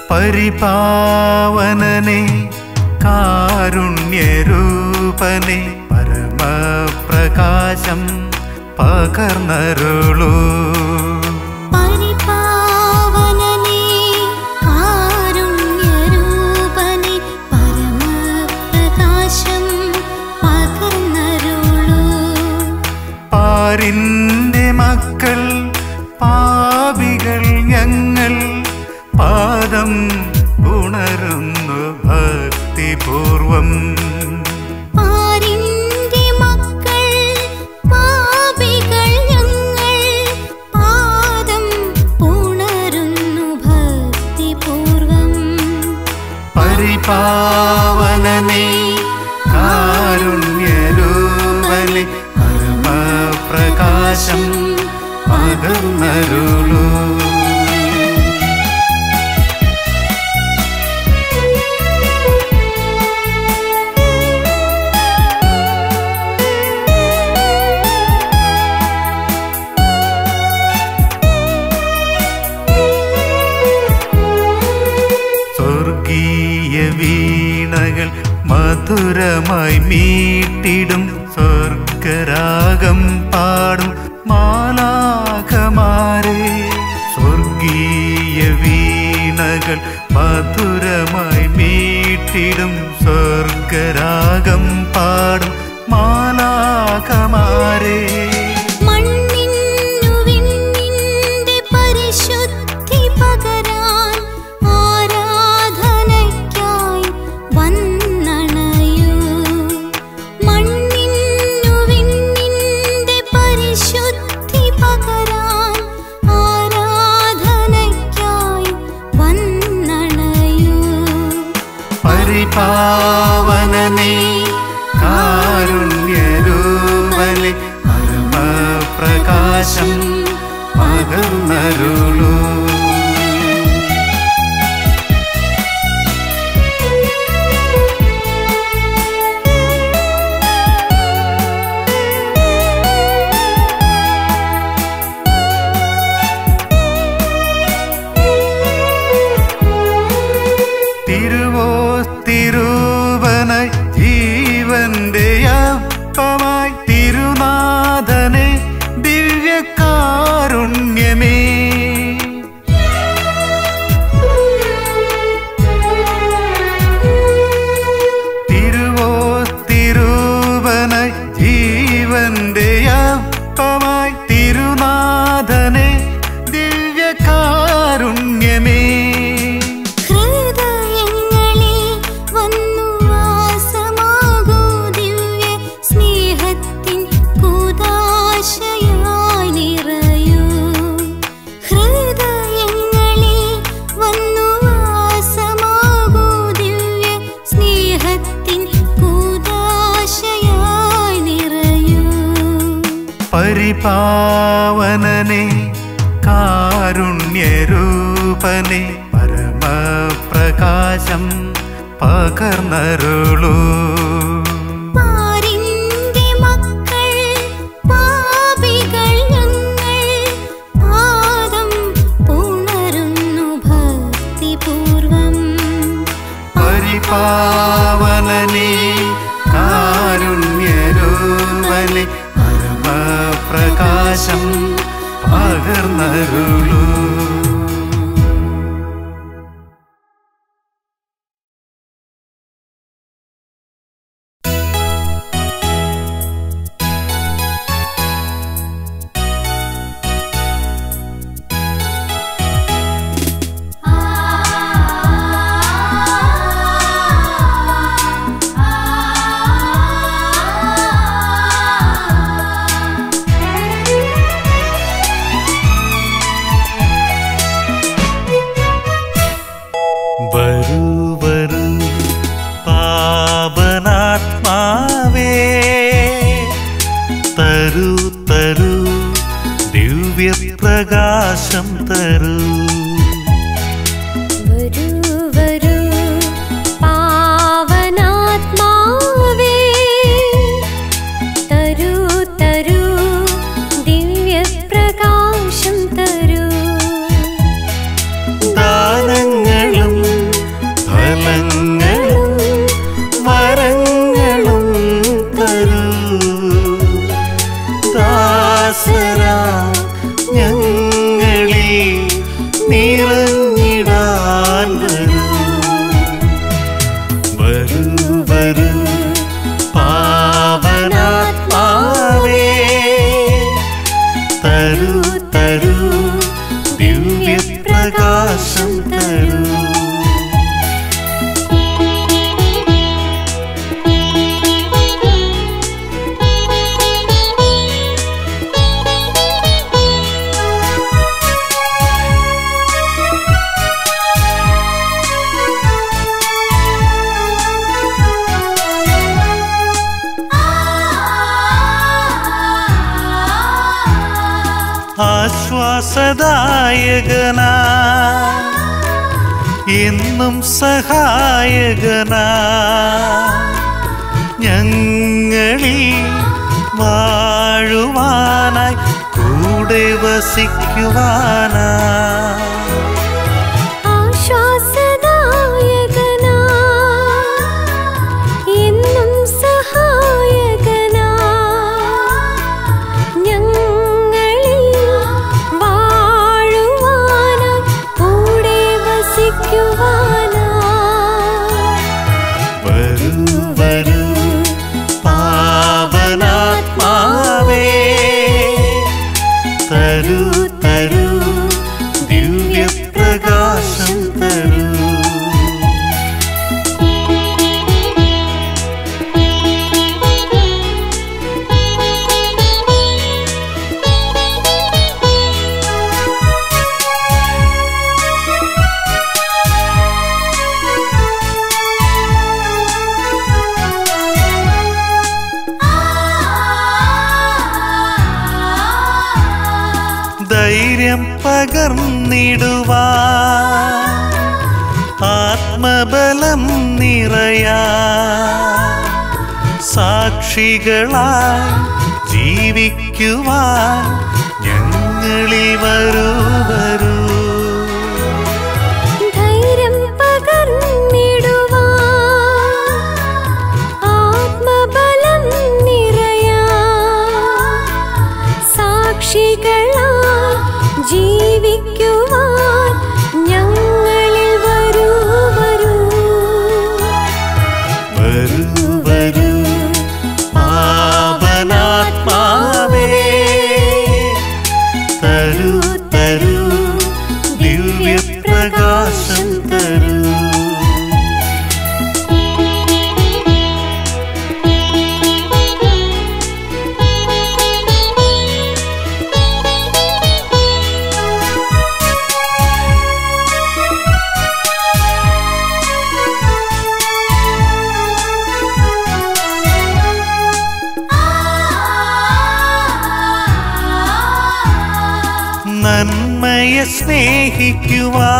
പരിപാവനനെ കാരുണ്യരൂപനെ പരമപ്രകാശം പകർന്നരുളൂ പരിപാവനനേ കാരുണ്യരൂപനേ പരമപ്രകാശം പകർന്നരുളൂ പാരിന്റെ മക്കൾ പാപികൾ ഞങ്ങൾ പാദം ഉണരുന്നു ഭക്തിപൂർവം പാരിന്റെ മക്കൾ പാപികൾ ഞങ്ങൾ പാദം പുണരുന്നു ഭക്തിപൂർവം പരിപാവനനെ കാരുണ്യരൂപനെ പരമപ്രകാശം പകർന്നരുളൂ സ്വർഗീയ വീണകൾ മധുരമായി മീട്ടിടും സ്വർഗരാഗം പാടും മാലാഖമാരെ സ്വർഗീയ വീണകൾ മധുരമായി മീട്ടിടും സ്വർഗരാഗം പാടും മാലാഖമാരെ മണ്ണിന്നു വിണ്ണിന്റെ പരിശുദ്ധി പകരാൻ ആരാധനയ്ക്കായി വന്നണയൂ മണ്ണിന്നു വിണ്ണിന്റെ പരിശുദ്ധി പകരാൻ ആരാധനയ്ക്കായി വന്നണയൂ പരിപാവനനെ കാരുണ്യരൂപനെ പരമപ്രകാശം പകർന്നരുളൂ തിരുവോസ്തിരൂപനായി ജീവന്റെ അപ്പമായി തിരുനാഥനെ ദിവ്യകാരുണ്യമേ തിരുവോസ്തിരൂപനായി ജീവന്റെ അപ്പമായി തിരുനാഥനെ ദിവ്യകാരുണ്യമേ ഹൃദയങ്ങളിൽ വന്നു വാസമാകൂ ദിവ്യ സ്നേഹത്തിൻ കൂദാശയായി നിറയൂ ഹൃദയങ്ങളിൽ വന്നു വാസമാകൂ ദിവ്യ സ്നേഹത്തിൻ കൂദാശയായി നിറയൂ പരിപാവനനെ കാരുണ്യരൂപനെ പരമപ്രകാശം പകർന്നരുളൂ പാരിന്റെ മക്കൾ പാപികൾ ഞങ്ങൾ പാദം പുണരുന്നു ഭക്തിപൂർവം പരിപാവനനെ കാരുണ്യരൂപനെ പരമപ്രകാശം പകർന്നരുളൂ വരൂ വരൂ പാപനാത്മാവേ തരൂ തരൂ ദിവ്യപ്രകാശം തരൂ വരൂ വരൂ പാവനാത്മാവേ തരൂ തരൂ ദിവ്യപ്രകാശം തരൂ ദാനങ്ങളും നിറഞ്ഞിടാൻ വരൂ വരൂ വരൂ പാവനാത്മാവേ തരൂ തരൂ ദിവ്യപ്രകാശം തരൂ ആശ്വാസദായകനാ എന്നും സഹായകനാ ഞങ്ങളിൽ വാഴുവാനായി കൂടെ വസിക്കുവാനാ ആശ്വാസദായകനാ എന്നും സഹായകനാ ഞങ്ങളിൽ വാഴുവാനായി കൂടെ വസിക്കുവാനാ വരൂ വരൂ പാവനാത്മാവേ തരൂ തരൂ ദിവ്യപ്രകാശം തരൂ ധൈര്യം പകർന്നിടുവാ ആത്മബലം നിറയാ സാക്ഷികളായി ജീവിക്കുവാൻ ഞങ്ങളിൽ വരൂ വരൂ ധൈര്യം പകർന്നിടുവാ ആത്മബലം നിറയാ സാക്ഷികളാ ജീവിക്കുവാൻ ഞങ്ങളിൽ വരൂ വരൂ വരൂ വരൂ പാവനാത്മാവേ തരൂ തരൂ ദിവ്യപ്രകാശം തരൂ നന്മയെ സ്നേഹിക്കുവാ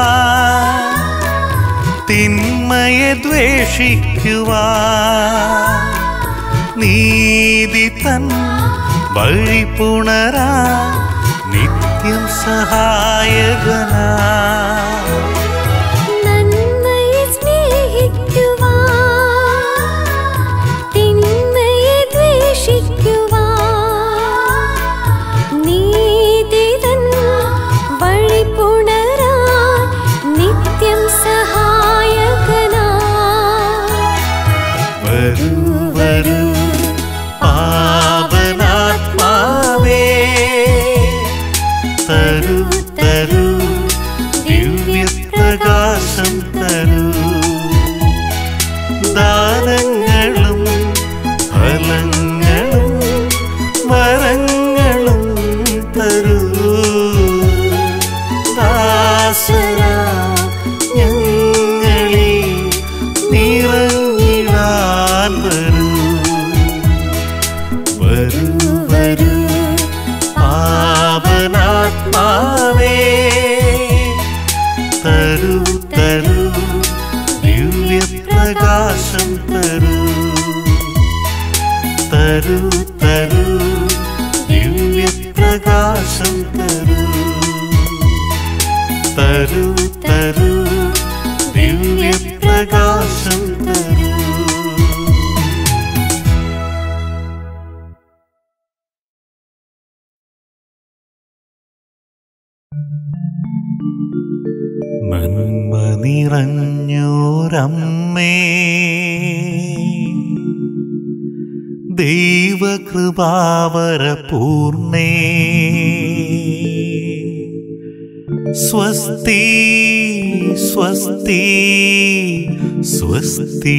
തിന്മയെ ദ്വേഷിക്കുവാ നീതി തൻ വഴി പുണരാ നിത്യം സഹായകനാ നന്മയെ സ്നേഹിക്കുവാ തിന്മയെ ദ്വേഷിക്കുവാ നീതി തൻ വഴി പുണരാൻ നിത്യം സഹായകനാ വരൂ വരൂ പാവനാത്മാവേ തരൂ തരൂ ദിവ്യപ്രകാശം തരൂ ദാനങ്ങളും ഫലങ്ങളും വരങ്ങളും തരൂ ദാസരാ ഞങ്ങളിൽ നിറഞ്ഞിടാൻ വരൂ വരൂ വരൂ പാവനാത്മാവേ തരൂ തരൂ ദിവ്യപ്രകാശം തരൂ തരൂ തരൂ ദിവ്യപ്രകാശം തരൂ തരൂ തരൂ ദിവ്യപ്രകാശം തരൂ thank you നിറഞ്ഞോരമ്മേ ദൈവകൃപാവര പൂർണേ സ്വസ്തി സ്വസ്തി സ്വസ്തി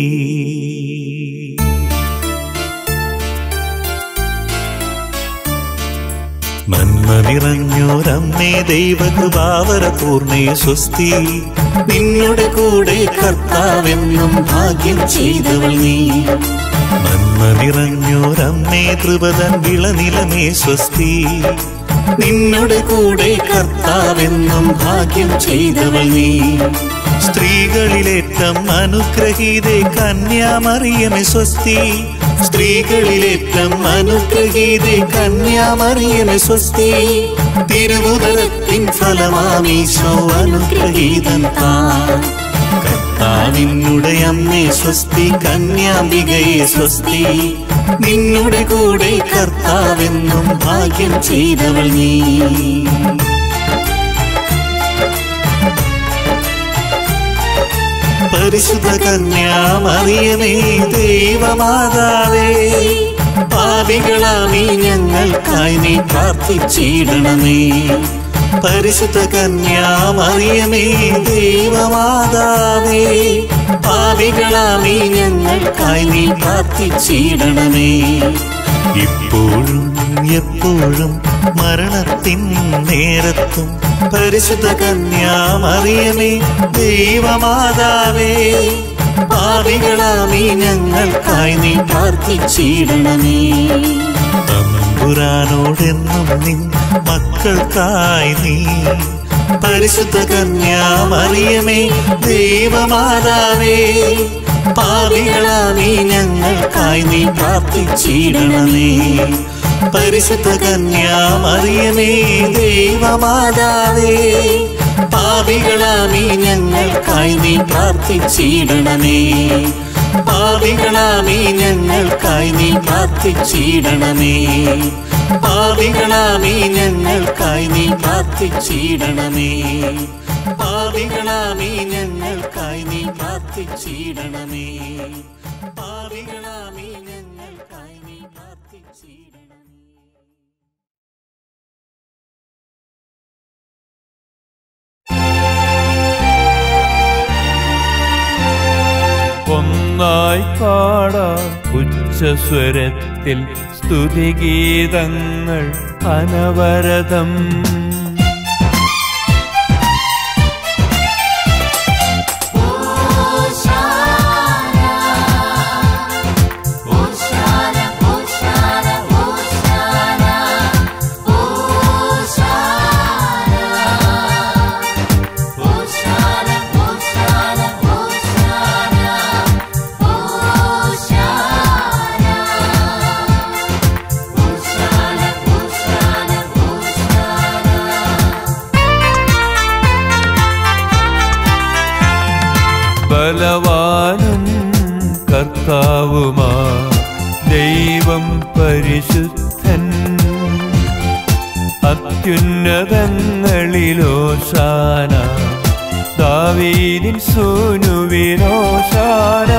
നന്മ നിറഞ്ഞോരമ്മേ ദൈവകൃപാവര പൂർണേ സ്വസ്തി നിന്നുടെ കൂടെ കർത്താവെന്നും ഭാഗ്യം ചെയ്തവൾ നീ നന്മ നിറഞ്ഞോരമ്മേ കൃപതൻ വിളനിലമേ സ്വസ്തി നിന്നുടെ കൂടെ കർത്താവെന്നും ഭാഗ്യം ചെയ്തവൾ നീ സ്ത്രീകളിലേറ്റം അനുഗ്രഹീതേ കന്യാമറിയമേ സ്വസ്തി സ്ത്രീകളിലേറ്റം അനുഗ്രഹീതേ കന്യാമറിയമേ സ്വസ്തി തിരുവുതരത്തിൻ ഫലമാമീശോ അനുഗ്രഹീതൻ താൻ കർത്താവിനുടെ അമ്മേ സ്വസ്തി കന്യാംബികയെ സ്വസ്തി നിന്നുടെ കൂടെ കർത്താവെന്നും ഭാഗ്യം ചെയ്തവൾ നീ പരിശുദ്ധ കന്യാമറിയമേ ദൈവമാതാവേ പാപികളാമീ ഞങ്ങൾക്കായി നീ പ്രാർത്ഥിച്ചിടണമേ പരിശുദ്ധ കന്യാമറിയമേ ദൈവമാതാവേ പാപികളാമീ ഞങ്ങൾക്കായി നീ പ്രാർത്ഥിച്ചിടണമേ ഇപ്പോഴും എപ്പോഴും മരണത്തിൻ നേരത്തും പരിശുദ്ധ കന്യാമറിയമേ ദൈവമാതാവേ പാപികളാമീ ഞങ്ങൾക്കായി നീ പ്രാർത്ഥിച്ചിടണമേ തമ്പുരാനോടെന്നും നിൻ മക്കൾക്കായി നീ പരിശുദ്ധ കന്യാമറിയമേ ദൈവമാതാവേ പാപികളാമീ ഞങ്ങൾക്കായി നീ പ്രാർത്ഥിച്ചിടണമേ പരിശുദ്ധ കന്യാമറിയമേ ദൈവമാതാവേ പാപികളാമീ ഞങ്ങൾക്കായി നീ പ്രാർത്ഥിച്ചിടണമേ പാപികളാമീ ഞങ്ങൾക്കായി നീ പ്രാർത്ഥിച്ചിടണമേ പാപികളാമീ ഞങ്ങൾക്കായി നീ പ്രാർത്ഥിച്ചിടണമേ പാപികളാമീ ഞങ്ങൾക്കായി നീ പ്രാർത്ഥിച്ചിടണമേ പാപികളാമീ ഞങ്ങൾക്കായി നീ പ്രാർത്ഥിച്ചിടണമേ ഒന്നായി പാടാം ഉച്ചസ്വരത്തിൽ സ്തുതിഗീതങ്ങൾ അനവരതം ബലവാനും കർത്താവുമാ ദൈവം പരിശുദ്ധൻ അത്യുന്നതങ്ങളിലോശാന ദാവീദിൻ സൂനുവിനോശാന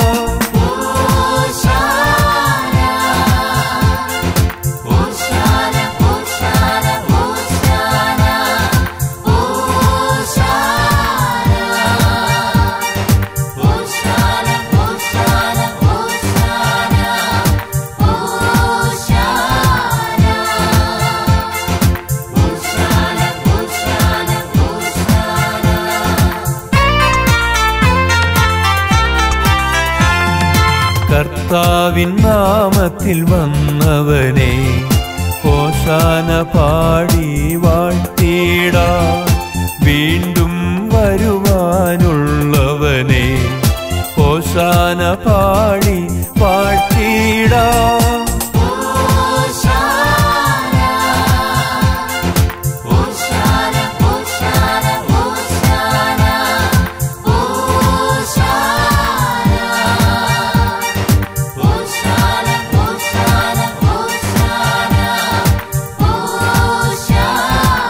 കർത്താവിൻ നാമത്തിൽ വന്നവനെ ഹോശാന പാടി വാഴ്ത്തിയിട വീണ്ടും വരുവാനുള്ളവനെ ഹോശാന പാടി വാഴ്ത്തിയിട Hosanna, Hosanna, Hosanna.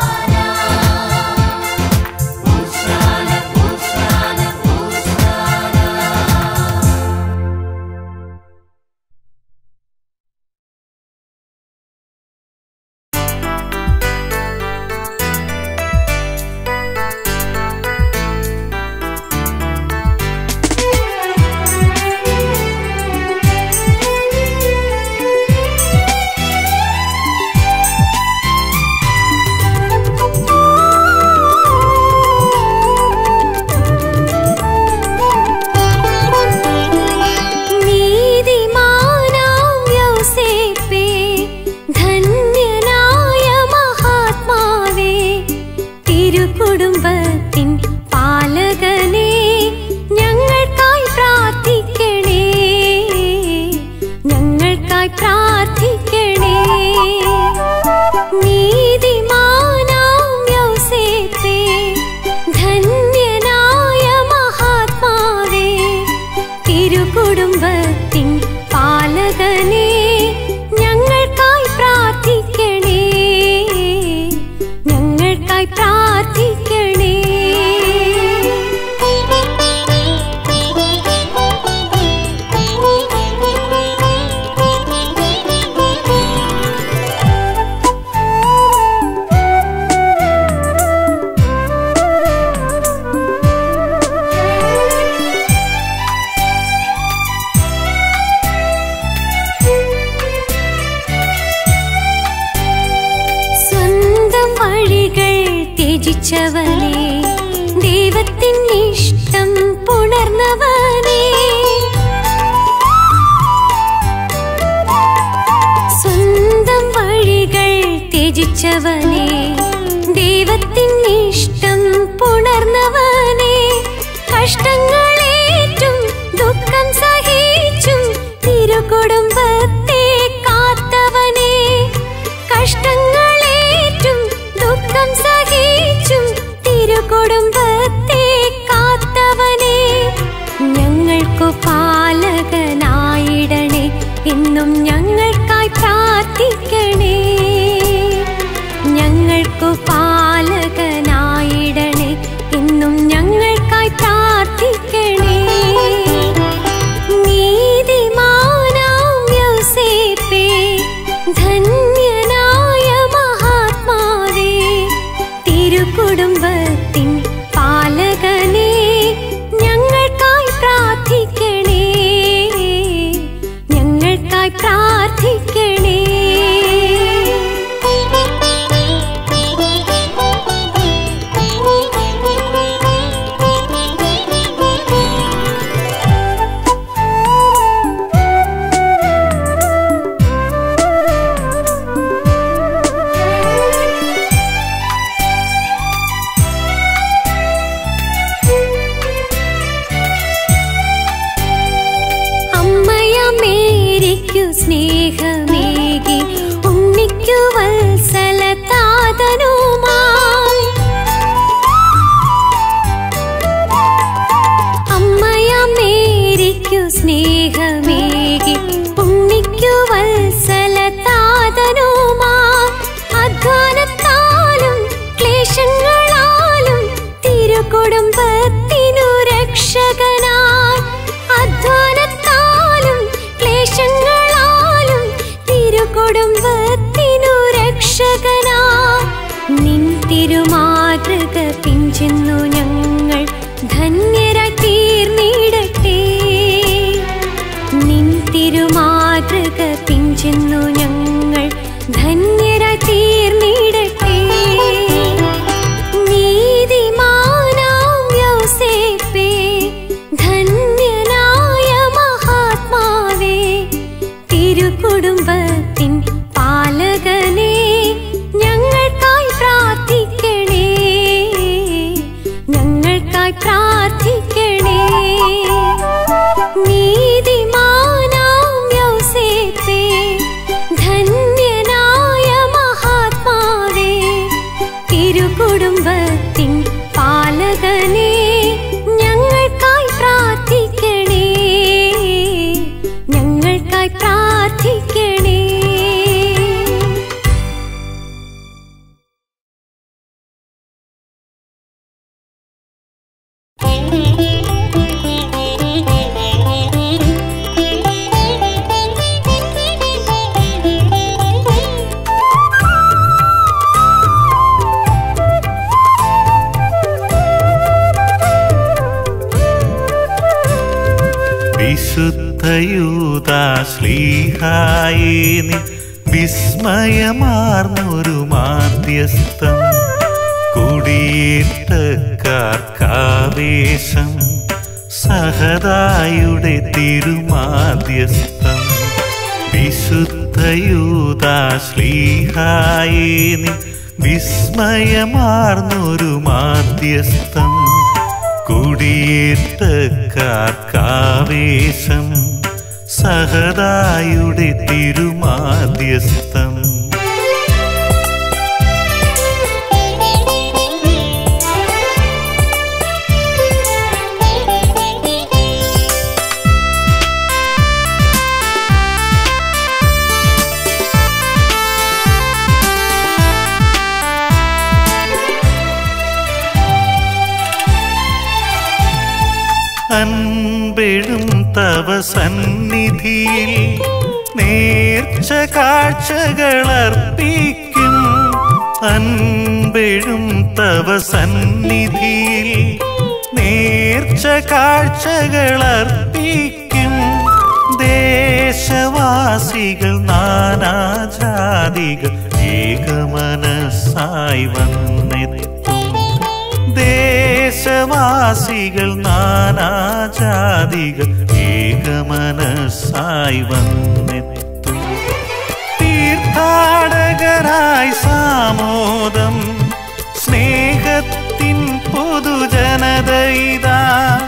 ദൈവത്തിൻ ഇഷ്ടം പുണർന്നവനേ സ്വന്തം വഴികൾ ത്യജിച്ചവനേ ദൈവത്തിൻ ഇഷ്ടം പുണർന്നവനേ കഷ്ടങ്ങളേറ്റും ദുഃഖം സഹിച്ചും തിരുകുടുംബത്തെ കാത്തവനേ കഷ്ടങ്ങളേറ്റും ദുഃഖം സഹിച്ചും തിരുകുടുംബത്തെ കാത്തവനേ ഞങ്ങൾക്കു പാലകനായിടണേ എന്നും ഞങ്ങൾക്കായി പ്രാർത്ഥിക്കണേ ഞങ്ങൾക്കു പാലകനായിടണേ എന്നും ഞങ്ങൾക്കായി പ്രാർത്ഥിക്കണേ നീതിമാനാം യോസേപ്പേ ധന്യനായ മഹാത്മാവേ തിരുകുടുംബത്തിൻ പാലകനേ ഞങ്ങൾക്കായി പ്രാർത്ഥിക്കണേ ഞങ്ങൾക്കായി പ്രാർത്ഥിക്കണേ അമ്മയമേരിക്കു സ്നേഹമേകി ഉണ്ണിക്കു വത്സലതാതനുമായി അമ്മയമേരിക്കു സ്നേഹമേകി ഉണ്ണിക്കു വത്സലതാതനുമായി അധ്വാനത്താലും ക്ലേശങ്ങളാലും തിരുകുടുംബത്തിനു രക്ഷകനായി അധ്വാനത്താലും ക്ലേശങ്ങളാലും തിരുകുടുംബത്തിനു രക്ഷകനായി നിൻ തിരുമാതൃക പിഞ്ചെന്നു ഞങ്ങൾ ധന്യരായി തീർന്നിടട്ടെ നിൻ തിരുമാതൃക പിഞ്ചെന്നു ഞങ്ങൾ ധന്യരായി തീർന്നിടട്ടെ നീതിമാനാം യോസേപ്പേ ധന്യനായ മഹാത്മാവേ തിരുകുടുംബത്തിൻ പാലകനേ ഞങ്ങൾക്കായി പ്രാർത്ഥിക്കണേ ഞങ്ങൾക്കായി പ്രാർത്ഥിക്കണേ നീതിമാനാം യോസേപ്പേ ധന്യനായ മഹാത്മാവേ തിരുകുടുംബത്തിൻ പാലകനേ ഞങ്ങൾക്കായി പ്രാർത്ഥിക്കണേ ഞങ്ങൾക്കായി പ്രാർത്ഥിക്കണേ വിശുദ്ധയൂതാശ്ലീഹായേ നീ വിസ്മയമാർന്നൊരു മാധ്യസ്ഥം കുടിയേറ്റക്കാർക്കാവേശം സഹതായുടെ തിരുമാധ്യസ്ഥം വിശുദ്ധയൂതാശ്ലീഹായേ നീ വിസ്മയമാർന്നൊരു മാധ്യസ്ഥം കുടിയേറ്റക്കാർക്കാവേശം സഹതായുടെ തിരുമാധ്യസ്ഥം അൻപെഴും തവ സന്നിധിയിൽ നേർച്ച കാഴ്ചകളർപ്പിക്കും അൻപെഴും തവ സന്നിധിയിൽ നേർച്ച കാഴ്ചകളർപ്പിക്കും ദേശവാസികൾ നാനാജാതികൾ ഏകമനസ്സായി വന്നെത്തും ദേശവാസികൾ ദേശവാസികൾ നാനാജാതികൾ ഏകമനസ്സായി വന്നെത്തും തീർത്ഥാടകരായി സാമോദം സ്നേഹത്തിൻ പൊതുജനതയിതാ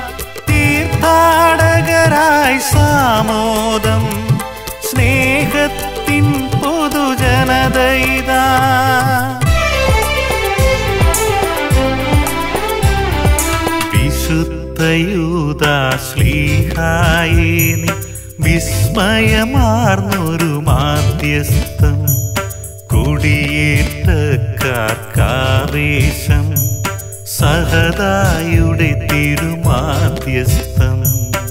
തീർത്ഥാടകരായി സാമോദം സ്നേഹത്തിൻ പൊതുജനതയിതാ വിശുദ്ധയൂതാശ്ലീഹായേ നീ വിസ്മയമാർന്നൊരു മാധ്യസ്ഥം കുടിയേറ്റക്കാർക്കാവേശം സഹതായുടെ തിരുമാധ്യസ്ഥം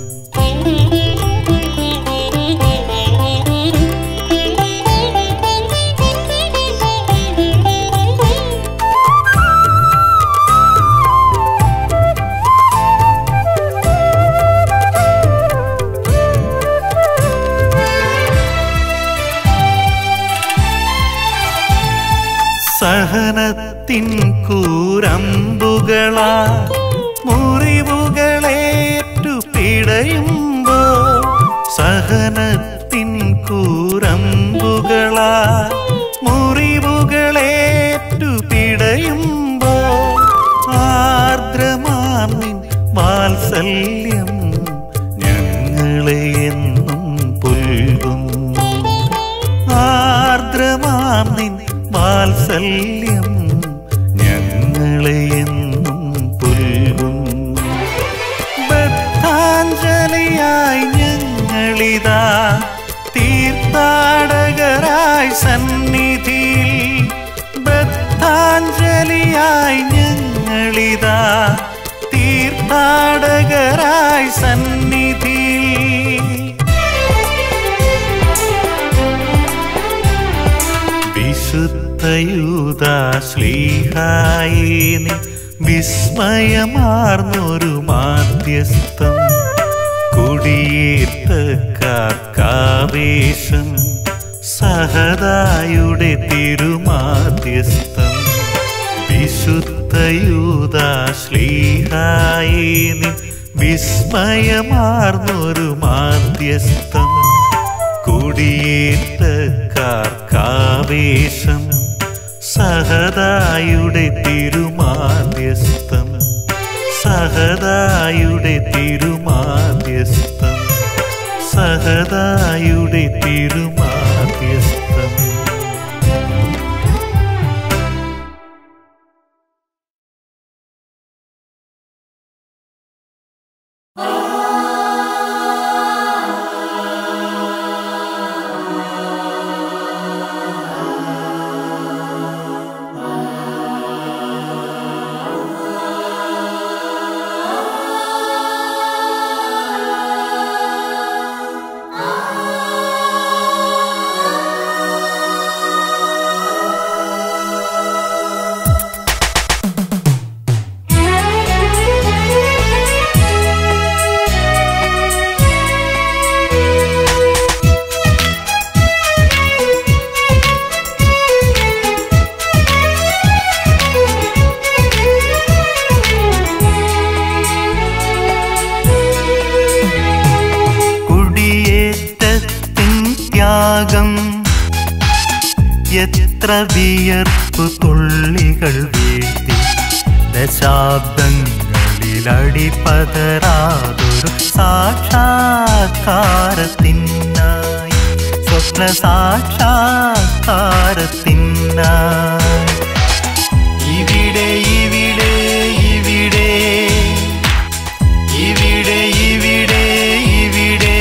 സഹനത്തിൻ കൂരമ്പുകളാ മുറിവുകളേറ്റു പിടയുമ്പോ സഹനത്തിൻ കൂരമ്പുകളാ മുറിവുകളേറ്റു പിടയുമ്പോ ആർദ്രമാർന്നിൻ വാത്സല്യം ഞങ്ങളെ എന്നും പുൽകുന്നു ആർദ്രമാം നിൻ വാത്സല്യം ഞങ്ങളെ എന്നും പുൽകുന്നു ബദ്ധാഞ്ജലിയായി ഞങ്ങളിതാ തീർത്ഥാടകരായി സന്നിധിയിൽ ബദ്ധാഞ്ജലിയായി ഞങ്ങളിതാ തീർത്ഥാടകരായി സന്നിധിയിൽ വിശുദ്ധയൂതാശ്ലീഹായേ നീ വിസ്മയമാർന്നൊരു മാധ്യസ്ഥം കുടിയേറ്റക്കാർക്കാവേശം സഹതായുടെ തിരുമാധ്യസ്ഥം വിശുദ്ധയൂതാശ്ലീഹായേ നീ വിസ്മയമാർന്നൊരു മാധ്യസ്ഥം കുടിയേറ്റക്കാർക്കാവേശം സഹതായുടെ തിരുമാധ്യസ്ഥം സഹതായുടെ തിരുമാധ്യസ്ഥം സഹതായുടെ തിരുമാധ്യസ്ഥം കുടിയേറ്റത്തിൻ ത്യാഗം എത്ര വിയർപ്പു തുള്ളികൾ വീഴ്ത്തി ദശാബ്ദങ്ങളിലടിപതരാതൊരു സാക്ഷാത്കാരത്തിനായി സ്വപ്ന സാക്ഷാത്കാരത്തിനായി ഇവിടെ ഇവിടെ ഇവിടെ ഇവിടെ ഇവിടെ ഇവിടെ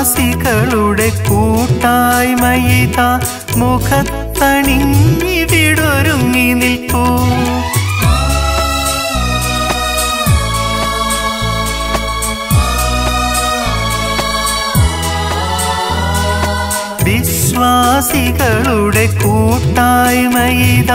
വിശ്വാസികളുടെ കൂട്ടായ്മയിത മുഖത്തണിഞ്ഞിവിടൊരുങ്ങി നിൽപ്പൂ വിശ്വാസികളുടെ കൂട്ടായ്മയിത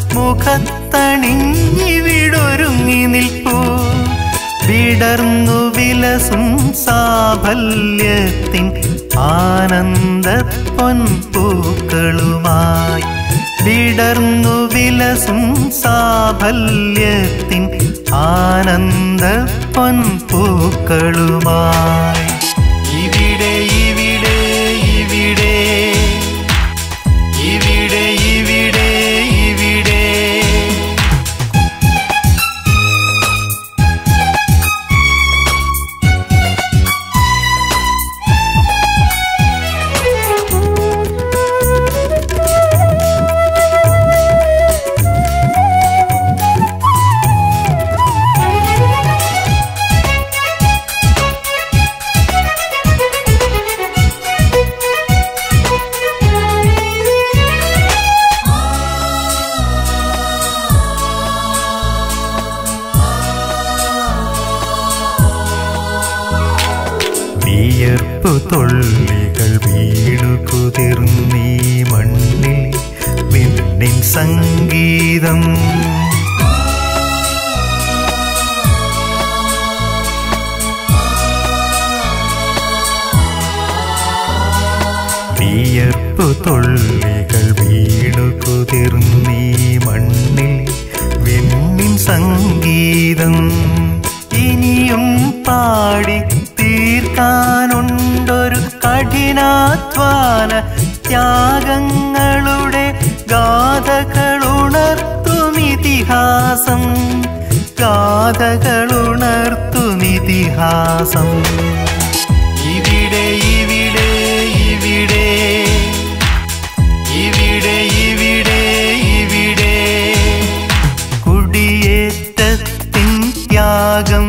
മുഖത്തണിഞ്ഞിവിടൊരുങ്ങി നിൽപ്പൂ വിടർന്നു വിലസും സാഫല്യത്തിൻ ആനന്ദ പൊൻപൂക്കളുമായി വിടർന്നു വിലസും സാഫല്യത്തിൻ ആനന്ദ പൊൻപൂക്കളുമായി ഇവിടെ ഇവിടെ ഇവിടെ ഇവിടെ ഇവിടെ ഇവിടെ വിയർപ്പു തൊള്ളികൾ വീണു കുതിർന്നീ മണ്ണിൽ വിണ്ണിൻ സംഗീതം വിയർപ്പു തൊള്ളികൾ വീണു കുതിർന്നീ മണ്ണിൽ വിണ്ണിൻ സംഗീതം ഇനിയും പാടി തീർക്കാനുണ്ടൊരു കഠിനാധ്വാന ത്യാഗങ്ങളുടെ ഗാഥകളുണർത്തുമിതിഹാസം ഗാഥകളുണർത്തുമിതിഹാസം ഇവിടെ ഇവിടെ ഇവിടെ ഇവിടെ ഇവിടെ ഇവിടെ കുടിയേറ്റത്തിൻ ത്യാഗം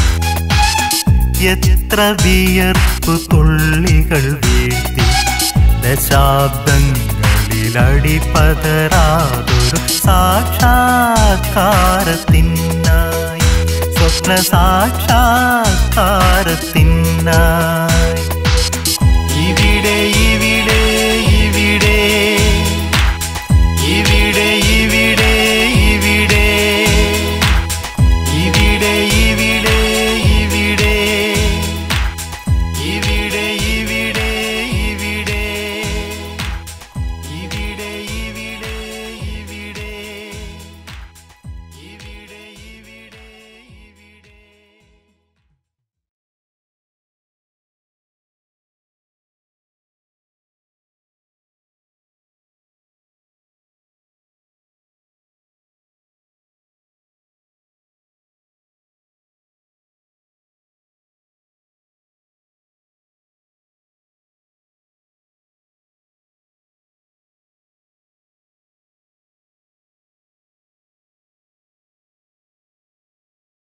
എത്ര വിയർപ്പു തുള്ളികൾ വീഴ്ത്തി ദശാബ്ദങ്ങളിലടിപതരാതൊരു സാക്ഷാത്കാരത്തിനായി സ്വപ്ന സാക്ഷാത്കാരത്തിനായി